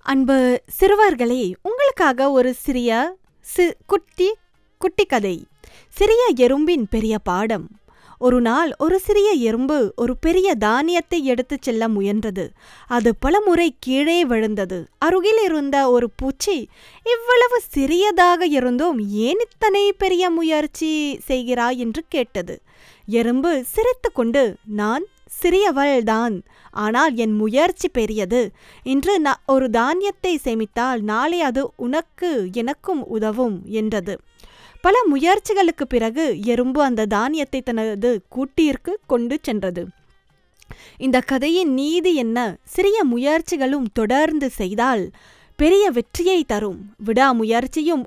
அன்பு சிறுவர்களே உங்களுக்காக ஒரு சிறிய சி குட்டி குட்டி கதை சிறிய எறும்பின் பெரிய பாடம் ஒரு நாள் ஒரு சிறிய எறும்பு ஒரு பெரிய தானியத்தை எடுத்துச் செல்ல முயன்றது அது பலமுறை கீழே விழுந்தது அருகில் இருந்த ஒரு பூச்சி இவ்வளவு சிறியதாக இருந்தும் ஏன் இத்தனை பெரிய முயற்சி செய்கிறாய் என்று கேட்டது எறும்பு சிரித்துக்கொண்டு நான் சிறியவள்தான் ஆனால் என் முயற்சி பெரியது இன்று நான் ஒரு தானியத்தை சேமித்தால் நாளை அது உனக்கு எனக்கும் உதவும் என்றது பல முயற்சிகளுக்கு பிறகு எறும்பு அந்த தானியத்தை தனது கூட்டிற்கு கொண்டு சென்றது இந்த கதையின் நீதி என்ன சிறிய முயற்சிகளும் தொடர்ந்து செய்தால் பெரிய வெற்றியை தரும் விடாமுயற்சியும்